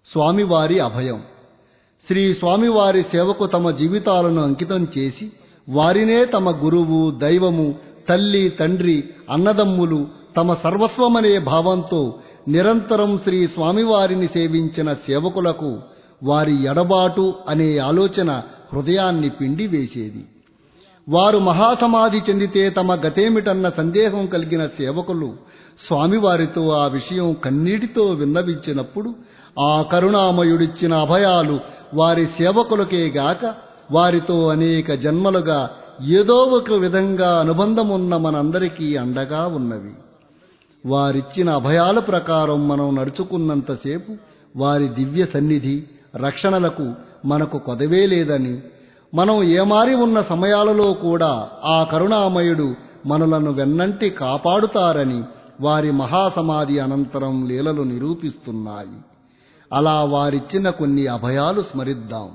స్వామివారి అభయం శ్రీ స్వామివారి సేవకు తమ జీవితాలను అంకితం చేసి వారినే తమ గురువు దైవము తల్లి తండ్రి అన్నదమ్ములు తమ సర్వస్వమనే భావంతో నిరంతరం శ్రీ స్వామివారిని సేవించిన సేవకులకు వారి ఎడబాటు అనే ఆలోచన హృదయాన్ని పిండి వేసేది వారు మహాసమాధి చెందితే తమ గతేమిటన్న సందేహం కలిగిన సేవకులు స్వామివారితో ఆ విషయం కన్నీటితో విన్నవించినప్పుడు ఆ కరుణామయుడిచ్చిన అభయాలు వారి సేవకులకే గాక వారితో అనేక జన్మలుగా ఏదో ఒక విధంగా అనుబంధమున్న మనందరికీ అండగా ఉన్నవి వారిచ్చిన అభయాల ప్రకారం మనం నడుచుకున్నంతసేపు వారి దివ్య సన్నిధి రక్షణలకు మనకు కొదవే లేదని మనం ఏమారి ఉన్న సమయాలలో కూడా ఆ కరుణామయుడు మనలను వెన్నంటి కాపాడుతారని వారి మహాసమాధి అనంతరం లీలలు నిరూపిస్తున్నాయి అలా వారిచ్చిన కొన్ని అభయాలు స్మరిద్దాం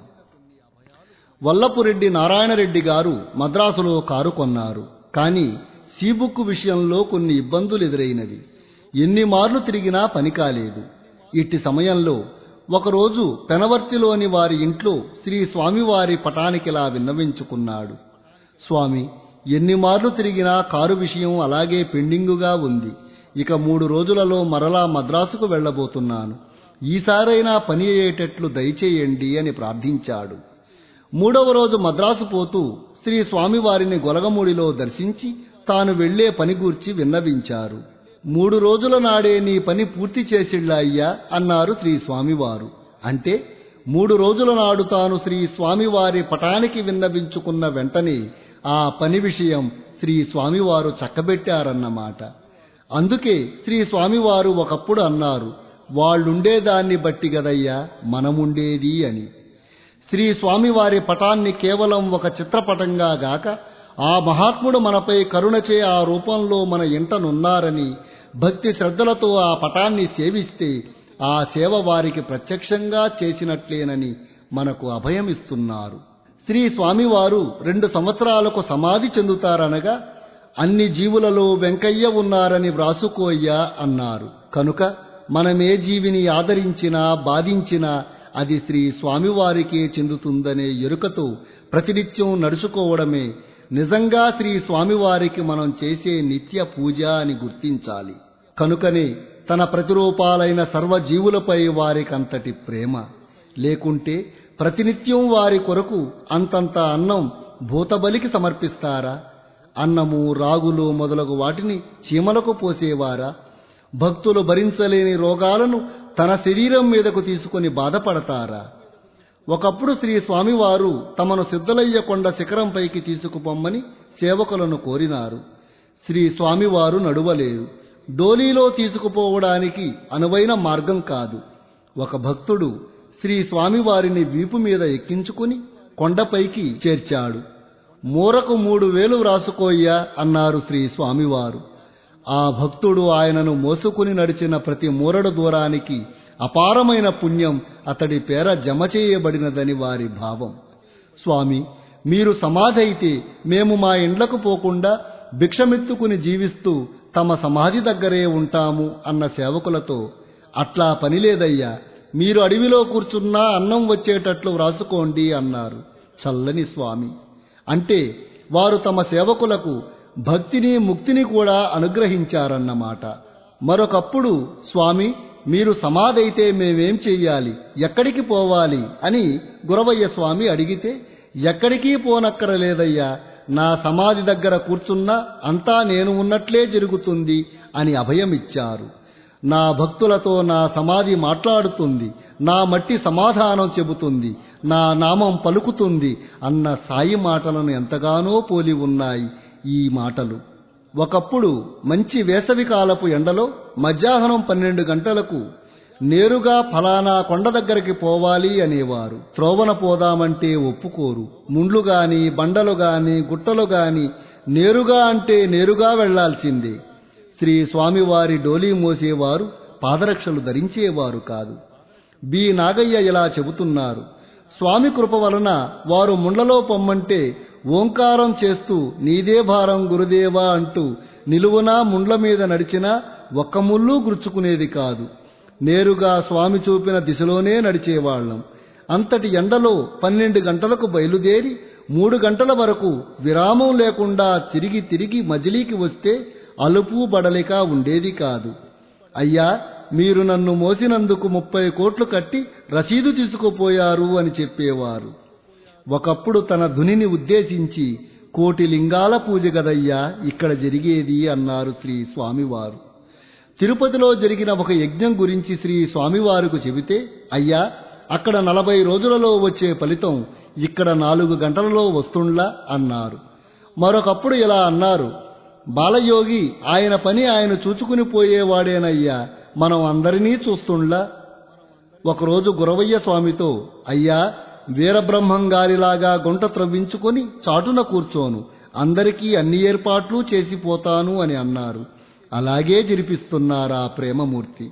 వల్లపురెడ్డి నారాయణరెడ్డి గారు మద్రాసులో కారు కొన్నారు కానీ సీబుక్ విషయంలో కొన్ని ఇబ్బందులు ఎదురైనవి ఎన్ని మార్లు తిరిగినా పని కాలేదు ఇట్టి సమయంలో ఒకరోజు పెనవర్తిలోని వారి ఇంట్లో శ్రీ స్వామివారి పటానికిలా విన్నవించుకున్నాడు స్వామి ఎన్ని మార్లు తిరిగినా కారు విషయం అలాగే పెండింగుగా ఉంది ఇక మూడు రోజులలో మరలా మద్రాసుకు వెళ్ళబోతున్నాను ఈసారైనా పని అయ్యేటట్లు దయచేయండి అని ప్రార్థించాడు మూడవ రోజు మద్రాసు పోతూ శ్రీ స్వామివారిని గొలగమూడిలో దర్శించి తాను వెళ్లే పని గూర్చి విన్నవించారు మూడు రోజుల నాడే నీ పని పూర్తి చేసిళ్ళ అయ్యా అన్నారు శ్రీ స్వామివారు అంటే మూడు రోజుల నాడు తాను శ్రీ స్వామివారి పటానికి విన్నవించుకున్న వెంటనే ఆ పని విషయం శ్రీ స్వామివారు చక్కబెట్టారన్నమాట అందుకే శ్రీ స్వామివారు ఒకప్పుడు అన్నారు వాళ్ళుండేదాన్ని బట్టి గదయ్యా మనముండేది అని శ్రీ స్వామివారి పటాన్ని కేవలం ఒక చిత్రపటంగా గాక ఆ మహాత్ముడు మనపై కరుణచే ఆ రూపంలో మన ఇంటనున్నారని భక్తి శ్రద్ధలతో ఆ పటాన్ని సేవిస్తే ఆ సేవ వారికి ప్రత్యక్షంగా చేసినట్లేనని మనకు అభయమిస్తున్నారు శ్రీ స్వామివారు రెండు సంవత్సరాలకు సమాధి చెందుతారనగా అన్ని జీవులలో వెంకయ్య ఉన్నారని వ్రాసుకోయ్యా అన్నారు కనుక మనమే జీవిని ఆదరించినా బాధించినా అది శ్రీ స్వామివారికే చెందుతుందనే ఎరుకతో ప్రతినిత్యం నడుచుకోవడమే నిజంగా శ్రీ స్వామివారికి మనం చేసే నిత్య పూజ అని గుర్తించాలి కనుకనే తన ప్రతిరూపాలైన సర్వజీవులపై వారికంతటి ప్రేమ లేకుంటే ప్రతినిత్యం వారి కొరకు అంతంత అన్నం భూతబలికి సమర్పిస్తారా అన్నము రాగులు మొదలగు వాటిని చీమలకు పోసేవారా భక్తులు భరించలేని రోగాలను తన శరీరం మీదకు తీసుకుని బాధపడతారా ఒకప్పుడు శ్రీ స్వామివారు తమను సిద్ధలయ్య కొండ శిఖరంపైకి తీసుకుపొమ్మని సేవకులను కోరినారు శ్రీ స్వామివారు నడువలేరు డోలీలో తీసుకుపోవడానికి అనువైన మార్గం కాదు ఒక భక్తుడు శ్రీ స్వామివారిని వీపు మీద ఎక్కించుకుని కొండపైకి చేర్చాడు మూరకు మూడు వేలు వ్రాసుకోయ్యా అన్నారు శ్రీ స్వామివారు ఆ భక్తుడు ఆయనను మోసుకుని నడిచిన ప్రతి మూరడు దూరానికి అపారమైన పుణ్యం అతడి పేర జమ చేయబడినదని వారి భావం స్వామి మీరు సమాధైతే మేము మా ఇండ్లకు పోకుండా భిక్షమెత్తుకుని జీవిస్తూ తమ సమాధి దగ్గరే ఉంటాము అన్న సేవకులతో అట్లా పనిలేదయ్యా మీరు అడవిలో కూర్చున్నా అన్నం వచ్చేటట్లు వ్రాసుకోండి అన్నారు చల్లని స్వామి అంటే వారు తమ సేవకులకు భక్తిని ముక్తిని కూడా అనుగ్రహించారన్నమాట మరొకప్పుడు స్వామి మీరు సమాధైతే మేమేం చెయ్యాలి ఎక్కడికి పోవాలి అని గురవయ్య స్వామి అడిగితే ఎక్కడికి పోనక్కరలేదయ్యా నా సమాధి దగ్గర కూర్చున్నా అంతా నేను ఉన్నట్లే జరుగుతుంది అని అభయమిచ్చారు నా భక్తులతో నా సమాధి మాట్లాడుతుంది నా మట్టి సమాధానం చెబుతుంది నా నామం పలుకుతుంది అన్న సాయి మాటలను ఎంతగానో పోలి ఉన్నాయి ఈ మాటలు ఒకప్పుడు మంచి వేసవి కాలపు ఎండలో మధ్యాహ్నం పన్నెండు గంటలకు నేరుగా ఫలానా కొండ దగ్గరికి పోవాలి అనేవారు త్రోవన పోదామంటే ఒప్పుకోరు ముండ్లు గాని బండలు గాని గుట్టలు గాని నేరుగా అంటే నేరుగా వెళ్లాల్సిందే శ్రీ స్వామివారి డోలీ మోసేవారు పాదరక్షలు ధరించేవారు కాదు బి నాగయ్య ఇలా చెబుతున్నారు స్వామి కృప వలన వారు ముండ్లలో పొమ్మంటే ఓంకారం చేస్తూ నీదే భారం గురుదేవా అంటూ నిలువునా ముండ్ల మీద నడిచినా ఒక్క ముళ్ళు గుర్చుకునేది కాదు నేరుగా స్వామి చూపిన దిశలోనే నడిచేవాళ్ళం అంతటి ఎండలో పన్నెండు గంటలకు బయలుదేరి మూడు గంటల వరకు విరామం లేకుండా తిరిగి తిరిగి మజిలీకి వస్తే అలుపు బడలిక ఉండేది కాదు అయ్యా మీరు నన్ను మోసినందుకు ముప్పై కోట్లు కట్టి రసీదు తీసుకుపోయారు అని చెప్పేవారు ఒకప్పుడు తన ధునిని ఉద్దేశించి కోటి లింగాల పూజ గదయ్యా ఇక్కడ జరిగేది అన్నారు శ్రీ స్వామివారు తిరుపతిలో జరిగిన ఒక యజ్ఞం గురించి శ్రీ స్వామివారికి చెబితే అయ్యా అక్కడ నలభై రోజులలో వచ్చే ఫలితం ఇక్కడ నాలుగు గంటలలో వస్తుండ్లా అన్నారు మరొకప్పుడు ఇలా అన్నారు బాలయోగి ఆయన పని ఆయన చూచుకుని పోయేవాడేనయ్యా మనం అందరినీ చూస్తుండ్లా ఒకరోజు గురవయ్య స్వామితో అయ్యా వీరబ్రహ్మం గారిలాగా గుంట త్రవ్వించుకొని చాటున కూర్చోను అందరికీ అన్ని ఏర్పాట్లు చేసిపోతాను అని అన్నారు అలాగే జరిపిస్తున్నారా ప్రేమమూర్తి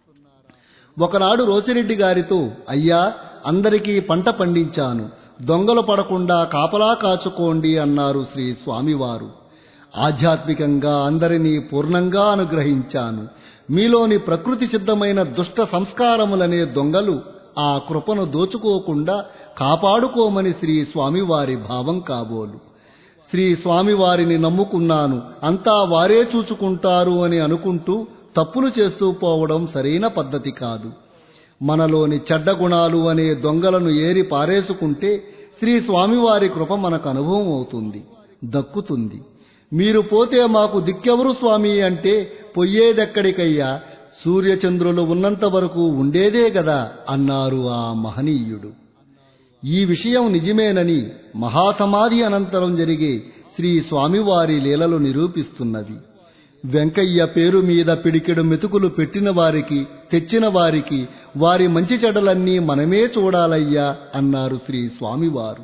ఒకనాడు రోసిరెడ్డి గారితో అయ్యా అందరికీ పంట పండించాను దొంగలు పడకుండా కాపలా కాచుకోండి అన్నారు శ్రీ స్వామివారు ఆధ్యాత్మికంగా అందరినీ పూర్ణంగా అనుగ్రహించాను మీలోని ప్రకృతి సిద్ధమైన దుష్ట సంస్కారములనే దొంగలు ఆ కృపను దోచుకోకుండా కాపాడుకోమని శ్రీ స్వామివారి భావం కాబోలు శ్రీ స్వామివారిని నమ్ముకున్నాను అంతా వారే చూచుకుంటారు అని అనుకుంటూ తప్పులు చేస్తూ పోవడం సరైన పద్ధతి కాదు మనలోని చెడ్డ గుణాలు అనే దొంగలను ఏరి పారేసుకుంటే శ్రీ స్వామివారి కృప మనకు అనుభవం అవుతుంది దక్కుతుంది మీరు పోతే మాకు దిక్కెవరు స్వామి అంటే పొయ్యేదెక్కడికయ్యా సూర్యచంద్రులు ఉన్నంత వరకు ఉండేదే గదా అన్నారు ఆ మహనీయుడు ఈ విషయం నిజమేనని మహాసమాధి అనంతరం జరిగే శ్రీ స్వామివారి లీలలు నిరూపిస్తున్నవి వెంకయ్య పేరు మీద పిడికెడు మెతుకులు పెట్టిన వారికి తెచ్చిన వారికి వారి మంచి చెడలన్నీ మనమే చూడాలయ్యా అన్నారు శ్రీ స్వామివారు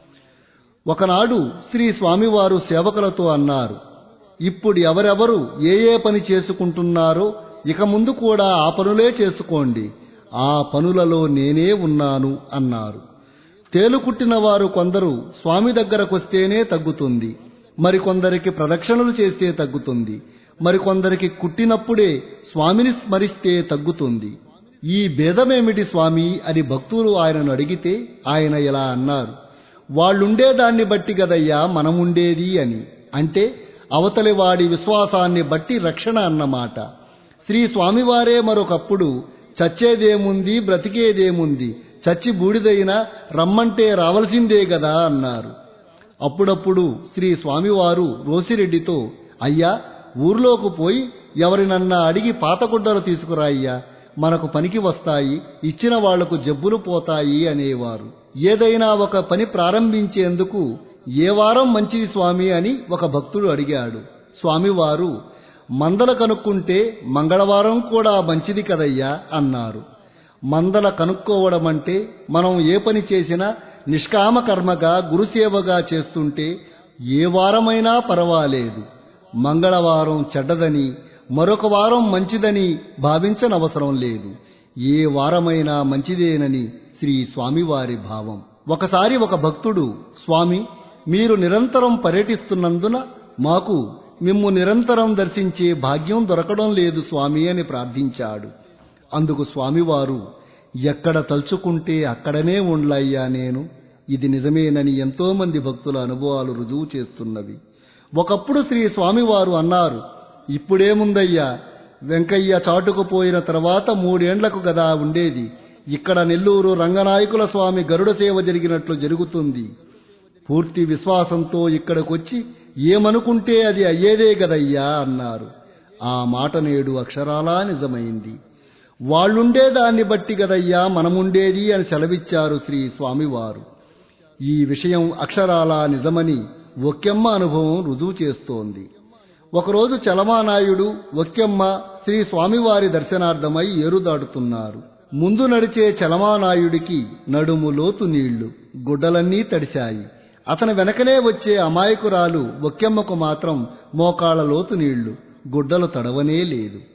ఒకనాడు శ్రీ స్వామివారు సేవకులతో అన్నారు ఇప్పుడు ఎవరెవరు ఏ ఏ పని చేసుకుంటున్నారో ఇక ముందు కూడా ఆ పనులే చేసుకోండి ఆ పనులలో నేనే ఉన్నాను అన్నారు తేలుకుట్టిన వారు కొందరు స్వామి దగ్గరకొస్తేనే తగ్గుతుంది మరికొందరికి ప్రదక్షిణలు చేస్తే తగ్గుతుంది మరికొందరికి కుట్టినప్పుడే స్వామిని స్మరిస్తే తగ్గుతుంది ఈ భేదమేమిటి స్వామి అని భక్తులు ఆయనను అడిగితే ఆయన ఇలా అన్నారు వాళ్ళుండే దాన్ని బట్టి గదయ్యా మనముండేది అని అంటే అవతలి వాడి విశ్వాసాన్ని బట్టి రక్షణ అన్నమాట శ్రీ స్వామివారే మరొకప్పుడు చచ్చేదేముంది బ్రతికేదేముంది చచ్చి బూడిదైనా రమ్మంటే రావలసిందే గదా అన్నారు అప్పుడప్పుడు శ్రీ స్వామివారు రోసిరెడ్డితో అయ్యా ఊర్లోకి పోయి ఎవరినన్నా అడిగి పాతగుడ్డలు తీసుకురాయ్యా మనకు పనికి వస్తాయి ఇచ్చిన వాళ్లకు జబ్బులు పోతాయి అనేవారు ఏదైనా ఒక పని ప్రారంభించేందుకు ఏ వారం మంచిది స్వామి అని ఒక భక్తుడు అడిగాడు స్వామివారు మందల కనుక్కుంటే మంగళవారం కూడా మంచిది కదయ్యా అన్నారు మందల కనుక్కోవడం అంటే మనం ఏ పని చేసినా నిష్కామ కర్మగా గురుసేవగా చేస్తుంటే ఏ వారమైనా పర్వాలేదు మంగళవారం చెడ్డదని మరొక వారం మంచిదని భావించనవసరం లేదు ఏ వారమైనా మంచిదేనని శ్రీ స్వామివారి భావం ఒకసారి ఒక భక్తుడు స్వామి మీరు నిరంతరం పర్యటిస్తున్నందున మాకు మిమ్ము నిరంతరం దర్శించే భాగ్యం దొరకడం లేదు స్వామి అని ప్రార్థించాడు అందుకు స్వామివారు ఎక్కడ తలుచుకుంటే అక్కడనే ఉండ్లయ్యా నేను ఇది నిజమేనని ఎంతో మంది భక్తుల అనుభవాలు రుజువు చేస్తున్నవి ఒకప్పుడు శ్రీ స్వామివారు అన్నారు ఇప్పుడేముందయ్యా వెంకయ్య చాటుకుపోయిన తర్వాత మూడేండ్లకు గదా ఉండేది ఇక్కడ నెల్లూరు రంగనాయకుల స్వామి గరుడ సేవ జరిగినట్లు జరుగుతుంది పూర్తి విశ్వాసంతో ఇక్కడికొచ్చి ఏమనుకుంటే అది అయ్యేదే గదయ్యా అన్నారు ఆ మాట నేడు అక్షరాలా నిజమైంది వాళ్ళుండే దాన్ని బట్టి గదయ్యా మనముండేది అని సెలవిచ్చారు శ్రీ స్వామివారు ఈ విషయం అక్షరాలా నిజమని ఒక్కెమ్మ అనుభవం రుజువు చేస్తోంది ఒకరోజు చలమానాయుడు ఒక్కెమ్మ శ్రీ స్వామివారి దర్శనార్థమై ఏరుదాడుతున్నారు ముందు నడిచే చలమానాయుడికి నడుము లోతు నీళ్లు గుడ్డలన్నీ తడిశాయి అతని వెనకనే వచ్చే అమాయకురాలు ఒక్కెమ్మకు మాత్రం మోకాళ్ల లోతు నీళ్లు గుడ్డలు తడవనే లేదు